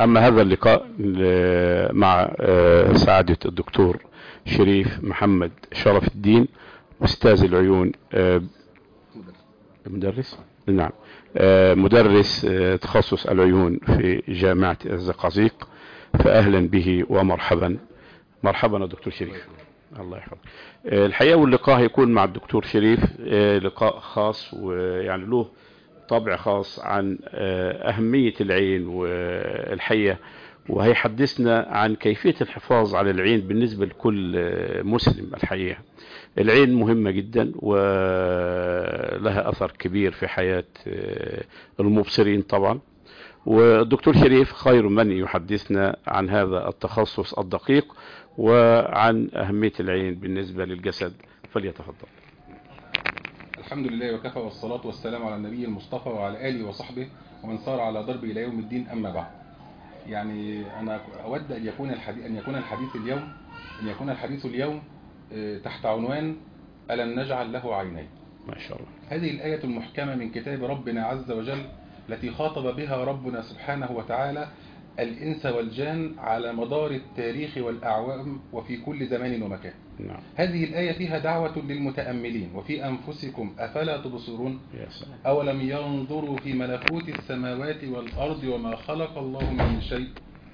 أما هذا اللقاء ل- مع آه، سعادة الدكتور شريف محمد شرف الدين أستاذ العيون آه، مدرس نعم آه، مدرس آه، تخصص العيون في جامعة الزقازيق فأهلا به ومرحبا مرحبا يا دكتور شريف الله يحفظك آه، الحقيقة واللقاء هيكون مع الدكتور شريف آه، لقاء خاص ويعني له طبع خاص عن آه، أهمية العين والحقيقة وهيحدثنا عن كيفية الحفاظ على العين بالنسبة لكل آه، مسلم الحقيقة العين مهمة جدا ولها أثر كبير في حياة آه، المبصرين طبعا والدكتور شريف خير من يحدثنا عن هذا التخصص الدقيق وعن أهمية العين بالنسبة للجسد فليتفضل الحمد لله وكفى والصلاة والسلام على النبي المصطفى وعلى آله وصحبه ومن صار على ضربه إلى يوم الدين أما بعد يعني أنا أود أن يكون الحديث أن يكون الحديث اليوم أن يكون الحديث اليوم آه، تحت عنوان ألم نجعل له عينين ما شاء الله هذه الآية المحكمة من كتاب ربنا عز وجل التي خاطب بها ربنا سبحانه وتعالى الإنس والجان على مدار التاريخ والأعوام وفي كل زمان ومكان نعم هذه الآية فيها دعوة للمتأملين وفي أنفسكم أفلا تبصرون يا سلام أولم ينظروا في ملكوت السماوات والأرض وما خلق الله من شيء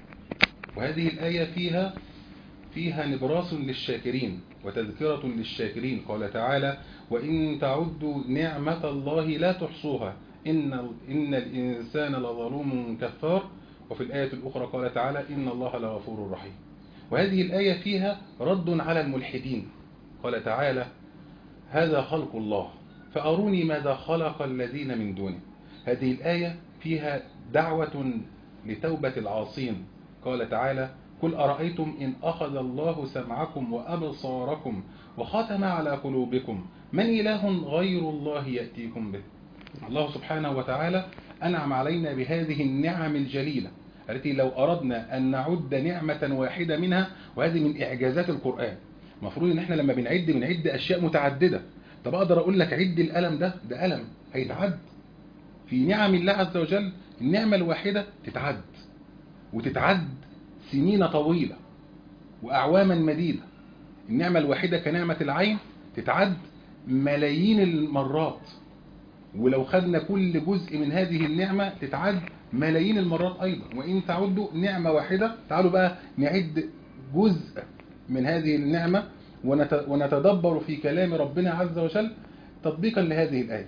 وهذه الآية فيها فيها نبراس للشاكرين وتذكرة للشاكرين قال تعالى وإن تعدوا نعمة الله لا تحصوها إن, إن الإنسان لظلوم كفار وفي الآية الأخرى قال تعالى إن الله لغفور رحيم وهذه الآية فيها رد على الملحدين قال تعالى هذا خلق الله فأروني ماذا خلق الذين من دونه هذه الآية فيها دعوة لتوبة العاصين قال تعالى قل أرأيتم إن أخذ الله سمعكم وأبصاركم وختم على قلوبكم من إله غير الله يأتيكم به الله سبحانه وتعالى أنعم علينا بهذه النعم الجليلة التي لو أردنا أن نعد نعمة واحدة منها وهذه من إعجازات القرآن المفروض ان احنا لما بنعد بنعد اشياء متعددة طب اقدر اقول لك عد الالم ده ده الم هيتعد في نعم الله عز وجل النعمة الواحدة تتعد وتتعد سنين طويلة واعواما مديدة النعمة الواحدة كنعمة العين تتعد ملايين المرات ولو خدنا كل جزء من هذه النعمة تتعد ملايين المرات ايضا وان تعدوا نعمة واحدة تعالوا بقى نعد جزء من هذه النعمة ونت- ونتدبر في كلام ربنا عز وجل تطبيقا لهذه الآية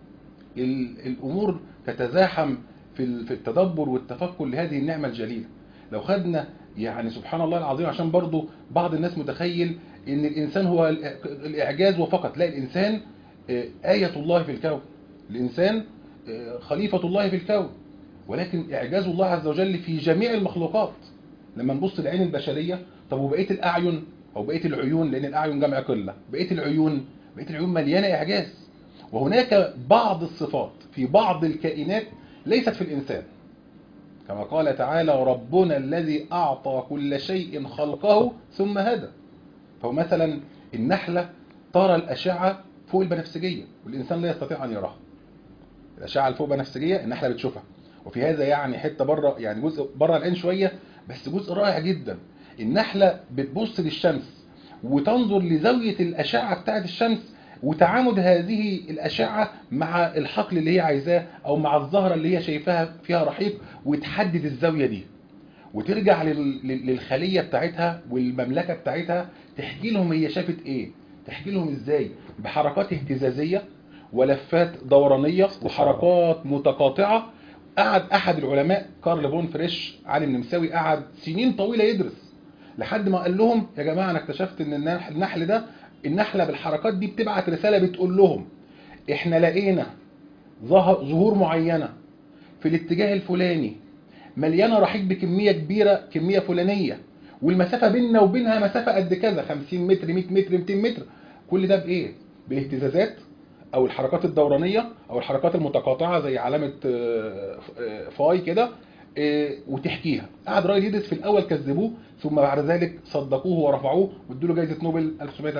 ال- الأمور تتزاحم في ال- في التدبر والتفكر لهذه النعمة الجليلة لو خدنا يعني سبحان الله العظيم عشان برضو بعض الناس متخيل ان الإنسان هو ال- الإعجاز وفقط لا الإنسان آه، آية الله في الكون الإنسان آه، خليفة الله في الكون ولكن إعجاز الله عز وجل في جميع المخلوقات لما نبص العين البشرية طب وبقية الأعين أو بقية العيون لأن الأعين جمع قلة بقية العيون بقية العيون مليانة إعجاز وهناك بعض الصفات في بعض الكائنات ليست في الإنسان كما قال تعالى ربنا الذي أعطى كل شيء خلقه ثم هدى فهو مثلا النحلة ترى الأشعة فوق البنفسجية والإنسان لا يستطيع أن يراها الأشعة الفوق بنفسجية النحلة بتشوفها وفي هذا يعني حتة بره يعني جزء بره العين شوية بس جزء رائع جدا النحلة بتبص للشمس وتنظر لزاوية الأشعة بتاعة الشمس وتعامد هذه الأشعة مع الحقل اللي هي عايزاه أو مع الزهرة اللي هي شايفاها فيها رحيق وتحدد الزاوية دي وترجع لل- لل- للخلية بتاعتها والمملكة بتاعتها تحكي لهم هي شافت ايه تحكي لهم ازاي بحركات اهتزازية ولفات دورانية وحركات متقاطعة قعد احد العلماء كارل فون فريش عالم نمساوي قعد سنين طويلة يدرس لحد ما قال لهم يا جماعة انا اكتشفت ان النح- النحل ده النحلة بالحركات دي بتبعت رسالة بتقول لهم احنا لقينا ظه- ظهور معينة في الاتجاه الفلاني مليانة رحيق بكمية كبيرة كمية فلانية والمسافة بيننا وبينها مسافة قد كذا 50 متر 100 متر 200 متر كل ده بايه بالاهتزازات او الحركات الدورانية او الحركات المتقاطعة زي علامة آه، آه، فاي كده آه، وتحكيها قعد راجل يدرس في الاول كذبوه ثم بعد ذلك صدقوه ورفعوه وادوا له جائزة نوبل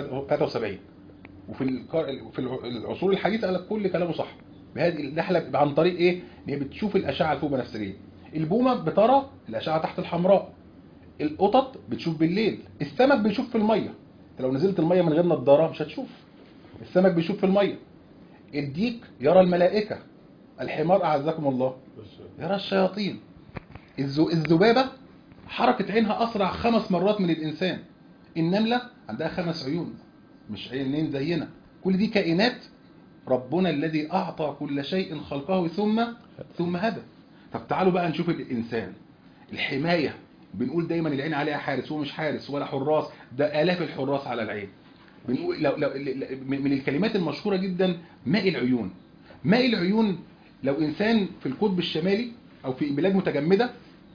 1973 وفي القر- في العصور الحديثة قال لك كل كلامه صح بهذه النحلة عن طريق ايه ان هي بتشوف الاشعة الفوق بنفسجية البومه بترى الاشعه تحت الحمراء القطط بتشوف بالليل السمك بيشوف في الميه انت لو نزلت الميه من غير نضاره مش هتشوف السمك بيشوف في الميه الديك يرى الملائكه الحمار اعزكم الله يرى الشياطين الزو... الذبابه حركه عينها اسرع خمس مرات من الانسان النمله عندها خمس عيون مش عينين زينا كل دي كائنات ربنا الذي اعطى كل شيء خلقه ثم ثم هدى طب تعالوا بقى نشوف الانسان الحمايه بنقول دايما العين عليها حارس هو مش حارس ولا حراس ده الاف الحراس على العين بنقول لو لو من الكلمات المشهوره جدا ماء العيون ماء العيون لو انسان في القطب الشمالي او في بلاد متجمده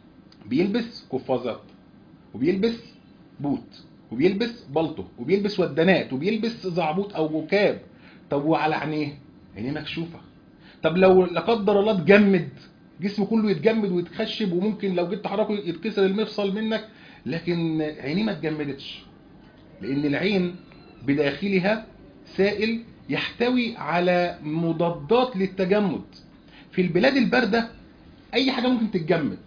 بيلبس قفازات وبيلبس بوت وبيلبس بلطو وبيلبس ودانات وبيلبس زعبوط او جوكاب طب وعلى عينيه عينيه مكشوفه طب لو لا قدر الله اتجمد جسمه كله يتجمد ويتخشب وممكن لو جيت تحركه يتكسر المفصل منك لكن عينيه ما اتجمدتش لان العين بداخلها سائل يحتوي على مضادات للتجمد في البلاد البارده اي حاجه ممكن تتجمد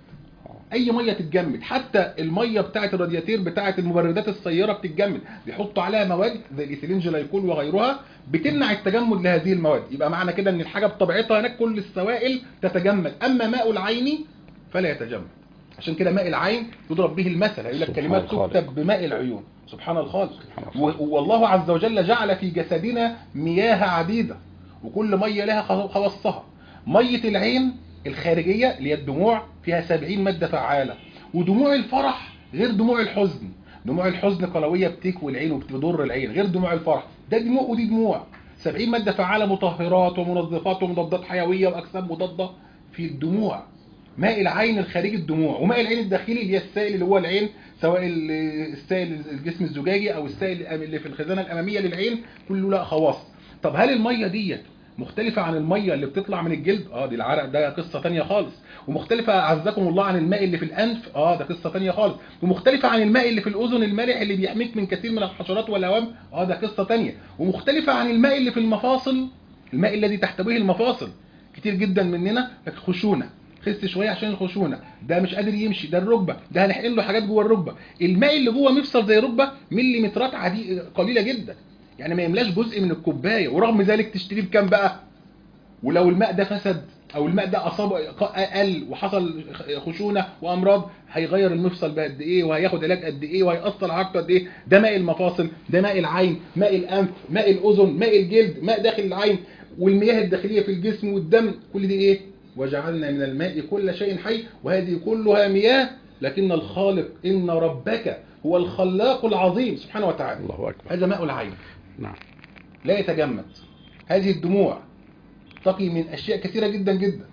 اي ميه تتجمد حتى الميه بتاعه الرادياتير بتاعه المبردات السياره بتتجمد بيحطوا عليها مواد زي الايثيلين جلايكول وغيرها بتمنع التجمد لهذه المواد يبقى معنى كده ان الحاجه بطبيعتها هناك كل السوائل تتجمد اما ماء العين فلا يتجمد عشان كده ماء العين يضرب به المثل هيقول لك كلمات تكتب بماء العيون سبحان الخالق والله عز وجل جعل في جسدنا مياه عديده وكل ميه لها خواصها ميه العين الخارجيه اللي هي الدموع فيها 70 ماده فعاله ودموع الفرح غير دموع الحزن دموع الحزن قلويه بتكوي العين وبتضر العين غير دموع الفرح ده دموع ودي دموع 70 ماده فعاله مطهرات ومنظفات ومضادات حيويه واجسام مضاده في الدموع ماء العين الخارجي الدموع وماء العين الداخلي اللي هي السائل اللي هو العين سواء السائل الجسم الزجاجي او السائل اللي في الخزانه الاماميه للعين كله له خواص طب هل الميه ديت مختلفة عن المية اللي بتطلع من الجلد اه دي العرق ده قصة تانية خالص ومختلفة عزكم الله عن الماء اللي في الأنف اه ده قصة تانية خالص ومختلفة عن الماء اللي في الأذن المالح اللي بيحميك من كثير من الحشرات والهوام اه ده قصة تانية ومختلفة عن الماء اللي في المفاصل الماء الذي تحتويه المفاصل كتير جدا مننا خشونة خس شويه عشان الخشونه ده مش قادر يمشي ده الركبه ده هنحقن له حاجات جوه الركبه الماء اللي جوه مفصل زي الركبه مليمترات عدي قليله جدا يعني ما يملاش جزء من الكوبايه ورغم ذلك تشتريه بكام بقى ولو الماء ده فسد او الماء ده اصاب قل وحصل خشونه وامراض هيغير المفصل بقد ايه وهياخد علاج قد ايه وهيأثر على قد ايه ده ماء المفاصل ده ماء العين ماء الانف ماء الاذن ماء الجلد ماء داخل العين والمياه الداخليه في الجسم والدم كل دي ايه وجعلنا من الماء كل شيء حي وهذه كلها مياه لكن الخالق ان ربك هو الخلاق العظيم سبحانه وتعالى الله اكبر هذا ماء العين نعم لا يتجمد هذه الدموع تقي من أشياء كثيرة جدا جدا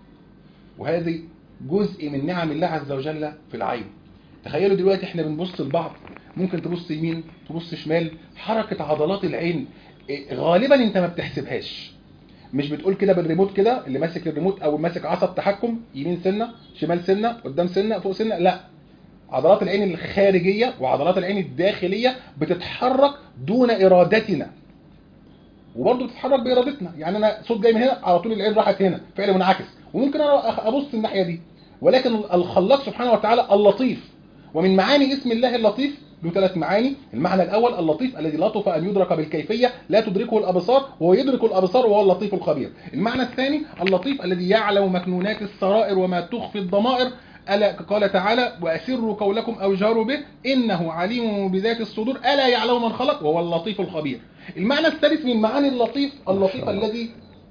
وهذه جزء من نعم الله عز وجل في العين تخيلوا دلوقتي احنا بنبص لبعض ممكن تبص يمين تبص شمال حركة عضلات العين غالبا انت ما بتحسبهاش مش بتقول كده بالريموت كده اللي ماسك الريموت او ماسك عصب تحكم يمين سنة شمال سنة قدام سنة فوق سنة لا عضلات العين الخارجية وعضلات العين الداخلية بتتحرك دون ارادتنا وبرضه بتتحرك بارادتنا يعني انا صوت جاي من هنا على طول العين راحت هنا فعل منعكس وممكن انا ابص الناحيه دي ولكن الخلاق سبحانه وتعالى اللطيف ومن معاني اسم الله اللطيف له ثلاث معاني المعنى الاول اللطيف الذي لطف ان يدرك بالكيفيه لا تدركه الابصار وهو يدرك الابصار وهو اللطيف الخبير المعنى الثاني اللطيف الذي يعلم مكنونات السرائر وما تخفي الضمائر ألا قال تعالى وأسروا قولكم أو جهروا به إنه عليم بذات الصدور ألا يعلم من خلق وهو اللطيف الخبير المعنى الثالث من معاني اللطيف اللطيف الذي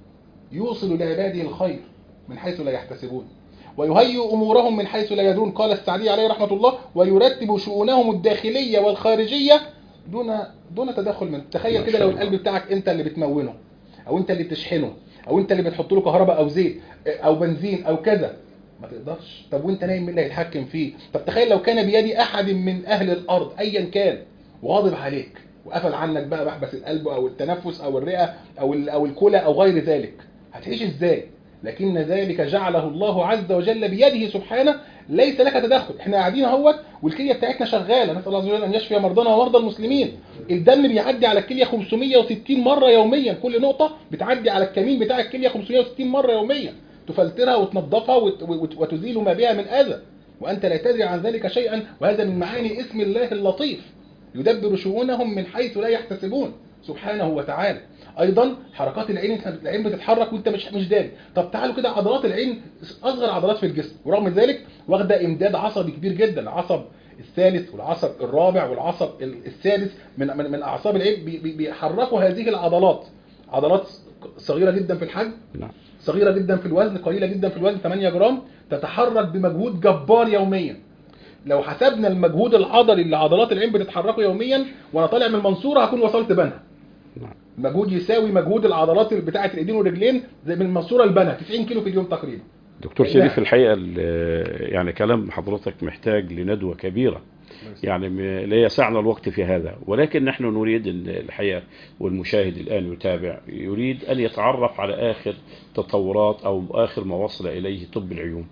يوصل لعباده الخير من حيث لا يحتسبون ويهيئ أمورهم من حيث لا يدرون قال السعدي عليه رحمة الله ويرتب شؤونهم الداخلية والخارجية دون دون تدخل منه تخيل كده لو القلب بتاعك انت اللي بتمونه او انت اللي بتشحنه او انت اللي بتحط له كهرباء او زيت او بنزين او كذا ما تقدرش طب وانت نايم مين اللي هيتحكم فيه طب تخيل لو كان بيد احد من اهل الارض ايا كان وغاضب عليك وقفل عنك بقى محبس القلب او التنفس او الرئه او او الكلى او غير ذلك هتعيش ازاي لكن ذلك جعله الله عز وجل بيده سبحانه ليس لك تدخل احنا قاعدين اهوت والكليه بتاعتنا شغاله نسال الله عز وجل ان يشفي مرضانا ومرضى المسلمين الدم بيعدي على الكليه 560 مره يوميا كل نقطه بتعدي على الكمين بتاع الكليه 560 مره يوميا تفلترها وتنظفها وت- وت- وتزيل ما بها من اذى وانت لا تدري عن ذلك شيئا وهذا من معاني اسم الله اللطيف يدبر شؤونهم من حيث لا يحتسبون سبحانه وتعالى ايضا حركات العين انت العين بتتحرك وانت مش مش داري طب تعالوا كده عضلات العين اصغر عضلات في الجسم ورغم ذلك واخده امداد عصبي كبير جدا العصب الثالث والعصب الرابع والعصب ال- السادس من من, من اعصاب العين بي- بي- بيحركوا هذه العضلات عضلات صغيره جدا في الحجم نعم صغيره جدا في الوزن قليله جدا في الوزن 8 جرام تتحرك بمجهود جبار يوميا لو حسبنا المجهود العضلي اللي عضلات العين بتتحركه يوميا وانا طالع من المنصوره هكون وصلت بنها نعم مجهود يساوي مجهود العضلات بتاعه الايدين والرجلين زي من المنصوره لبنها 90 كيلو في اليوم تقريبا دكتور لا. شريف الحقيقة ال- يعني كلام حضرتك محتاج لندوة كبيرة يعني م- لا يسعنا الوقت في هذا ولكن نحن نريد ان الحقيقة والمشاهد الآن يتابع يريد أن يتعرف على آخر تطورات أو آخر ما وصل إليه طب العيون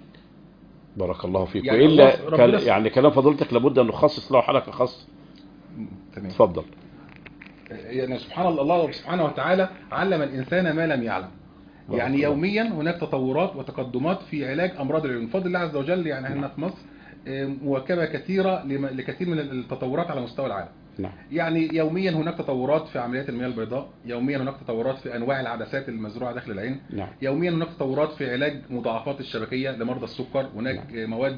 بارك الله فيك يعني وإلا الله- ربنا كان يعني كلام فضيلتك لابد أن نخصص له حلقة خاصة تمام اتفضل يعني سبحان الله الله سبحانه وتعالى علم الانسان ما لم يعلم يعني الله. يوميا هناك تطورات وتقدمات في علاج امراض العيون بفضل الله عز وجل يعني احنا في مصر آه، مواكبه كثيره لم- لكثير من التطورات على مستوى العالم نعم يعني يوميا هناك تطورات في عمليات المياه البيضاء يوميا هناك تطورات في انواع العدسات المزروعه داخل العين نعم يوميا هناك تطورات في علاج مضاعفات الشبكيه لمرضى السكر هناك مواد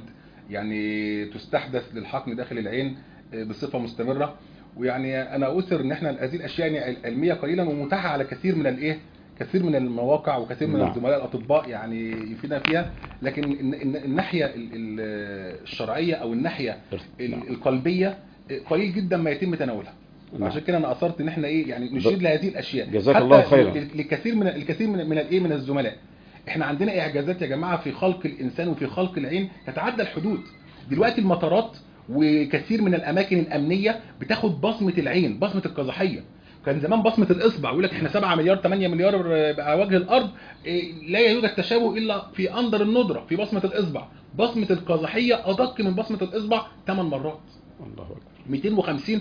يعني تستحدث للحقن داخل العين بصفه مستمره ويعني انا اثر ان احنا هذه الاشياء يعني علميه قليلا ومتاحه على كثير من الايه كثير من المواقع وكثير من نعم. الزملاء الاطباء يعني يفيدنا فيها لكن الن- الن- الناحيه ال- ال- الشرعيه او الناحيه ال- نعم. القلبيه قليل جدا ما يتم تناولها نعم. عشان كده انا اثرت ان احنا ايه يعني نشير لهذه الاشياء جزاك حتى الله خيرا. ل- لكثير من الكثير من من الايه من الزملاء احنا عندنا اعجازات يا جماعه في خلق الانسان وفي خلق العين تتعدى الحدود دلوقتي المطارات وكثير من الاماكن الامنيه بتاخد بصمه العين بصمه القزحيه كان زمان بصمه الاصبع يقول لك احنا 7 مليار 8 مليار على وجه الارض إيه، لا يوجد تشابه الا في اندر الندره في بصمه الاصبع بصمه القزحيه ادق من بصمه الاصبع 8 مرات الله أكبر 250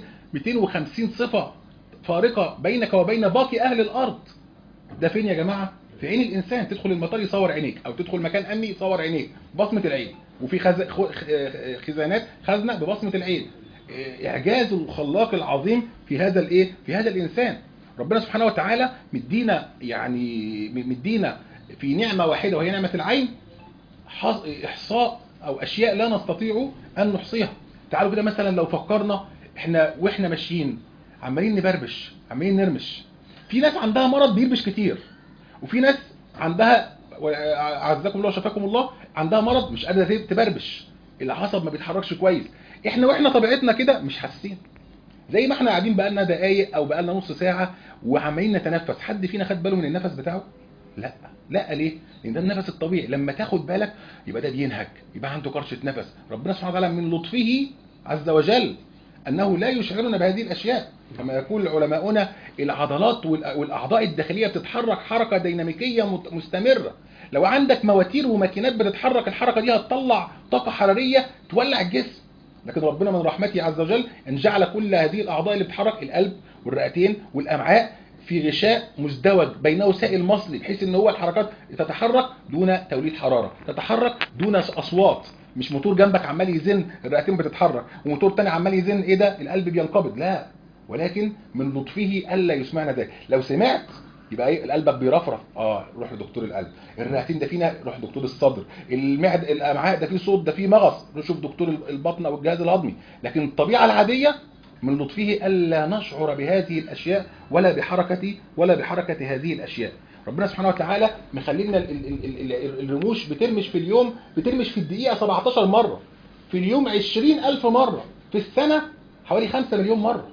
250 صفة فارقة بينك وبين باقي أهل الأرض ده فين يا جماعة؟ في عين الإنسان تدخل المطار يصور عينيك أو تدخل مكان أمني يصور عينيك بصمة العين وفي خز... خ- خ- خزانات خزنة ببصمة العين إيه، إعجاز الخلاق العظيم في هذا الإيه؟ في هذا الإنسان ربنا سبحانه وتعالى مدينا يعني مدينا في نعمة واحدة وهي نعمة العين حص- احصاء او اشياء لا نستطيع ان نحصيها تعالوا كده مثلا لو فكرنا احنا واحنا ماشيين عمالين نبربش عمالين نرمش في ناس عندها مرض بيربش كتير وفي ناس عندها عزكم الله وشفاكم الله عندها مرض مش قادره تبربش العصب ما بيتحركش كويس احنا واحنا طبيعتنا كده مش حاسين زي ما احنا قاعدين بقالنا دقايق او بقالنا نص ساعه وعمالين نتنفس حد فينا خد باله من النفس بتاعه لا لا ليه لان ده النفس الطبيعي لما تاخد بالك يبقى ده بينهك يبقى عنده قرشه نفس ربنا سبحانه وتعالى من لطفه عز وجل انه لا يشعرنا بهذه الاشياء كما يقول علماؤنا العضلات والأ- والاعضاء الداخليه بتتحرك حركه ديناميكيه مت- مستمره لو عندك مواتير وماكينات بتتحرك الحركه دي هتطلع طاقه حراريه تولع الجسم لكن ربنا من رحمته عز وجل ان جعل كل هذه الاعضاء اللي بتتحرك القلب والرئتين والامعاء في غشاء مزدوج بينه سائل مصلي بحيث ان هو الحركات تتحرك دون توليد حراره تتحرك دون اصوات مش موتور جنبك عمال يزن الرئتين بتتحرك وموتور تاني عمال يزن ايه ده القلب بينقبض لا ولكن من لطفه الا يسمعنا ذلك لو سمعت يبقى ايه قلبك بيرفرف اه روح لدكتور القلب الرئتين ده فينا روح دكتور الصدر المعد الامعاء ده فيه صوت ده فيه مغص روح شوف دكتور البطن او الجهاز الهضمي لكن الطبيعه العاديه من لطفه الا نشعر بهذه الاشياء ولا بحركه ولا بحركه هذه الاشياء ربنا سبحانه وتعالى مخلينا ال- ال- ال- ال- الرموش بترمش في اليوم بترمش في الدقيقه 17 مره في اليوم 20000 مره في السنه حوالي 5 مليون مره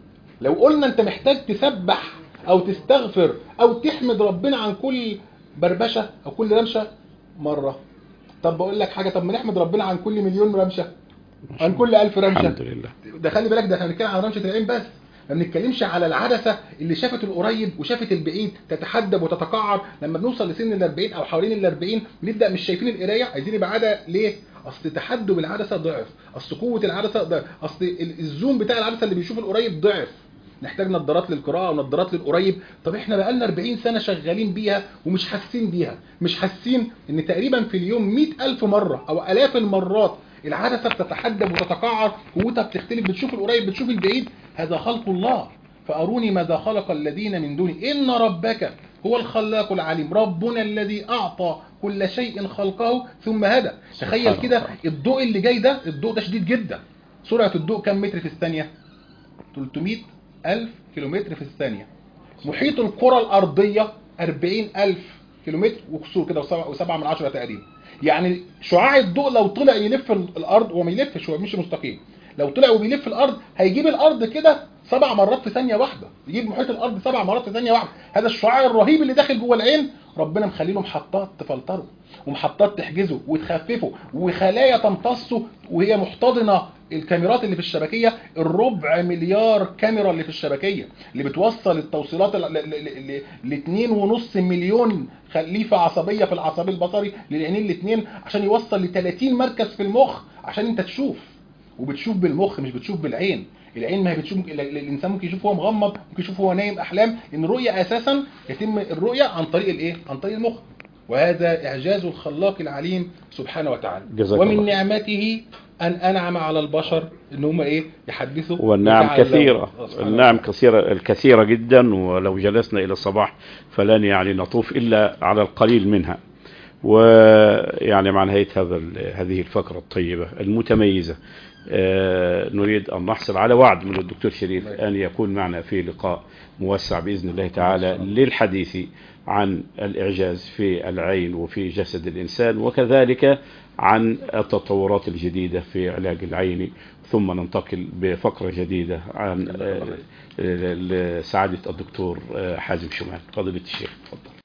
لو قلنا انت محتاج تسبح او تستغفر او تحمد ربنا عن كل بربشه او كل رمشه مره طب بقول لك حاجه طب ما نحمد ربنا عن كل مليون رمشه عن كل ألف رمشه الحمد لله ده خلي بالك ده احنا بنتكلم عن رمشه العين بس ما بنتكلمش على العدسه اللي شافت القريب وشافت البعيد تتحدب وتتقعر لما بنوصل لسن ال 40 او حوالين ال 40 بنبدا مش شايفين القرايه عايزين ابعادها ليه؟ اصل تحدب العدسه ضعف، اصل قوه العدسه ضعف، اصل ال- الزوم بتاع العدسه اللي بيشوف القريب ضعف. نحتاج نظارات للقراءه ونظارات للقريب طب احنا بقالنا 40 سنه شغالين بيها ومش حاسين بيها مش حاسين ان تقريبا في اليوم 100000 مره او الاف المرات العدسه بتتحدب وتتقعر قوتها بتختلف بتشوف القريب بتشوف البعيد هذا خلق الله فاروني ماذا خلق الذين من دوني ان ربك هو الخلاق العليم ربنا الذي اعطى كل شيء خلقه ثم هدى تخيل سبحان كده الله. الضوء اللي جاي ده الضوء ده شديد جدا سرعه الضوء كم متر في الثانيه 300 ألف كيلومتر في الثانية محيط الكرة الأرضية 40 ألف كيلومتر وكسور كده وسبعة, وسبعة من عشرة تقريبا يعني شعاع الضوء لو طلع يلف ال- الأرض هو ما يلفش هو مش مستقيم لو طلع وبيلف الأرض هيجيب الأرض كده سبع مرات في ثانية واحدة يجيب محيط الأرض سبع مرات في ثانية واحدة هذا الشعاع الرهيب اللي داخل جوه العين ربنا مخلي له محطات تفلتره ومحطات تحجزه وتخففه وخلايا تمتصه وهي محتضنه الكاميرات اللي في الشبكيه الربع مليار كاميرا اللي في الشبكيه اللي بتوصل التوصيلات ل 2.5 مليون خليفه عصبيه في العصبي البصري للعينين الاثنين عشان يوصل ل 30 مركز في المخ عشان انت تشوف وبتشوف بالمخ مش بتشوف بالعين العين ما هي بتشوف ال- ال- الانسان ممكن يشوف وهو مغمض ممكن يشوف وهو نايم احلام ان الرؤيه اساسا يتم الرؤيه عن طريق الايه عن طريق المخ وهذا اعجاز الخلاق العليم سبحانه وتعالى جزاك ومن الله. نعمته ان انعم على البشر ان هم ايه يحدثوا والنعم ويتعلموا. كثيرة آه، سبحانه النعم كثيرة الكثيرة جدا ولو جلسنا إلى الصباح فلن يعني نطوف إلا على القليل منها ويعني مع نهاية هذا ال- هذه الفقرة الطيبة المتميزة آه، نريد أن نحصل على وعد من الدكتور شريف أن يكون معنا في لقاء موسع بإذن الله تعالى للحديث عن الإعجاز في العين وفي جسد الإنسان وكذلك عن التطورات الجديدة في علاج العين ثم ننتقل بفقرة جديدة عن آه، آه، لسعادة الدكتور آه، حازم شمال فضيلة الشيخ تفضل